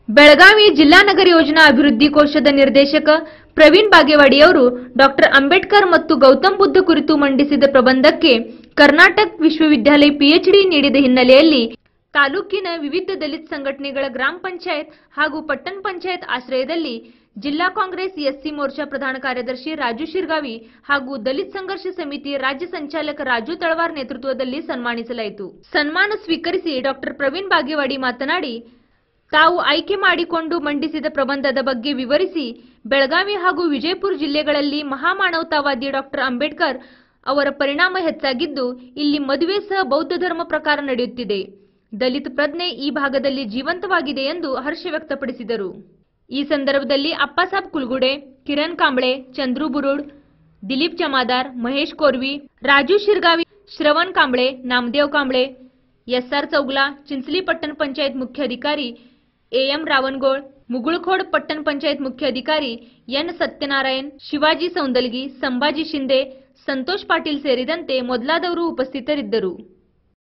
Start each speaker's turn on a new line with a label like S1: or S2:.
S1: ಬೆಳಗಾವಿ ಜಿಲ್ಲಾ ನಗರ ಯೋಜನಾ ಅಭಿವೃದ್ಧಿ ಕೋಶದ ನಿರ್ದೇಶಕ ಪ್ರವೀಣ್ ಬಾಗೇವಾಡಿಯವರು ಡಾಕ್ಟರ್ ಅಂಬೇಡ್ಕರ್ ಮತ್ತು ಗೌತಮ್ ಬುದ್ಧ ಕುರಿತು ಮಂಡಿಸಿದ ಪ್ರಬಂಧಕ್ಕೆ ಕರ್ನಾಟಕ ವಿಶ್ವವಿದ್ಯಾಲಯ ಪಿಎಚ್ಡಿ ನೀಡಿದ ಹಿನ್ನೆಲೆಯಲ್ಲಿ ತಾಲೂಕಿನ ವಿವಿಧ ದಲಿತ ಸಂಘಟನೆಗಳ ಗ್ರಾಮ ಪಂಚಾಯತ್ ಹಾಗೂ ಪಟ್ಟಣ ಪಂಚಾಯತ್ ಆಶ್ರಯದಲ್ಲಿ ಜಿಲ್ಲಾ ಕಾಂಗ್ರೆಸ್ ಎಸ್ಸಿ ಮೋರ್ಚಾ ಪ್ರಧಾನ ಕಾರ್ಯದರ್ಶಿ ರಾಜು ಶಿರ್ಗಾವಿ ಹಾಗೂ ದಲಿತ ಸಂಘರ್ಷ ಸಮಿತಿ ರಾಜ್ಯ ಸಂಚಾಲಕ ರಾಜು ತಳವಾರ್ ನೇತೃತ್ವದಲ್ಲಿ ಸನ್ಮಾನಿಸಲಾಯಿತು ಸನ್ಮಾನ ಸ್ವೀಕರಿಸಿ ಡಾಕ್ಟರ್ ಪ್ರವೀಣ್ ಬಾಗೇವಾಡಿ ಮಾತನಾಡಿ ತಾವು ಆಯ್ಕೆ ಮಾಡಿಕೊಂಡು ಮಂಡಿಸಿದ ಪ್ರಬಂಧದ ಬಗ್ಗೆ ವಿವರಿಸಿ ಬೆಳಗಾವಿ ಹಾಗೂ ವಿಜಯಪುರ ಜಿಲ್ಲೆಗಳಲ್ಲಿ ಮಹಾಮಾನವತಾವಾದಿ ಡಾಕ್ಟರ್ ಅಂಬೇಡ್ಕರ್ ಅವರ ಪರಿಣಾಮ ಹೆಚ್ಚಾಗಿದ್ದು ಇಲ್ಲಿ ಮದುವೆ ಸಹ ಬೌದ್ಧ ಧರ್ಮ ಪ್ರಕಾರ ನಡೆಯುತ್ತಿದೆ ದಲಿತ ಪ್ರಜ್ಞೆ ಈ ಭಾಗದಲ್ಲಿ ಜೀವಂತವಾಗಿದೆ ಎಂದು ಹರ್ಷ ವ್ಯಕ್ತಪಡಿಸಿದರು ಈ ಸಂದರ್ಭದಲ್ಲಿ ಅಪ್ಪಸಾಬ್ ಕುಲ್ಗುಡೆ ಕಿರಣ್ ಕಾಂಬ್ಳೆ ಚಂದ್ರು ಬುರುಡ್ ದಿಲೀಪ್ ಜಮಾದಾರ್ ಮಹೇಶ್ ಕೋರ್ವಿ ರಾಜು ಶಿರ್ಗಾವಿ ಶ್ರವಣ್ ಕಾಂಬ್ಳೆ ನಾಮದೇವ್ ಕಾಂಬ್ಳೆ ಎಸ್ಆರ್ ಚೌಗ್ಲಾ ಚಿಂಚಲಿ ಪಟ್ಟಣ ಪಂಚಾಯತ್ ಮುಖ್ಯ ಅಧಿಕಾರಿ ಎಎಂ ರಾವಣಗೋಳ್ ಮುಗುಳ್ಖೋಡ್ ಪಟ್ಟಣ ಪಂಚಾಯತ್ ಮುಖ್ಯ ಅಧಿಕಾರಿ ಎನ್ ಸತ್ಯನಾರಾಯಣ್ ಶಿವಾಜಿ ಸೌಂದಲ್ಗಿ ಸಂಭಾಜಿ ಶಿಂದೆ ಸಂತೋಷ್ ಪಾಟೀಲ್ ಸೇರಿದಂತೆ ಮೊದಲಾದವರು ಉಪಸ್ಥಿತರಿದ್ದರು